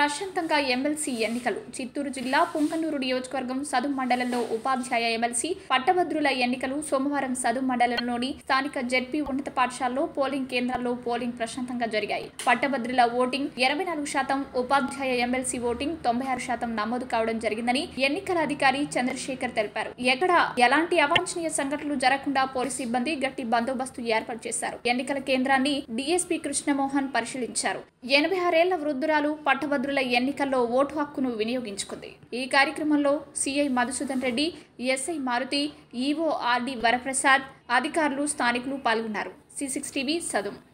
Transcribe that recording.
ప్రశాంతంగా ఎమ్మెల్సీ ఎన్నికలు చిత్తూరు జిల్లా పుంకనూరు నియోజకవర్గం సదు మండలంలో ఉపాధ్యాయ ఎమ్మెల్సీ పట్టభద్రుల ఎన్నికలు సోమవారం సదు మండలంలోని స్థానిక జెడ్పీ ఉన్నత పాఠశాలలో పోలింగ్ కేంద్రాల్లో పోలింగ్ ప్రశాంతంగా జరిగాయి పట్టభద్రుల ఓటింగ్ ఇరవై నాలుగు శాతం ఉపాధ్యాయ ఎమ్మెల్సీ ఓటింగ్ తొంభై ఆరు శాతం నమోదు కావడం జరిగిందని ఎన్నికల అధికారి చంద్రశేఖర్ తెలిపారు ఎక్కడ ఎలాంటి అవాంఛనీయ సంఘటనలు జరగకుండా పోలీసు సిబ్బంది గట్టి బందోబస్తు ఏర్పాటు చేశారు ఎన్నికల కేంద్రాన్ని డీఎస్పీ కృష్ణమోహన్ పరిశీలించారు ఎనభై ఆరేళ్ల వృద్ధురాలు పట్టభద్రుల ఎన్నికల్లో ఓటు హక్కును వినియోగించుకుంది ఈ కార్యక్రమంలో CI Madhusudan Reddy SI Maruti EO RD Varaprasad అధికారులు స్థానికులు పాల్గొన్నారు సి సిక్స్ టీవీ సదుం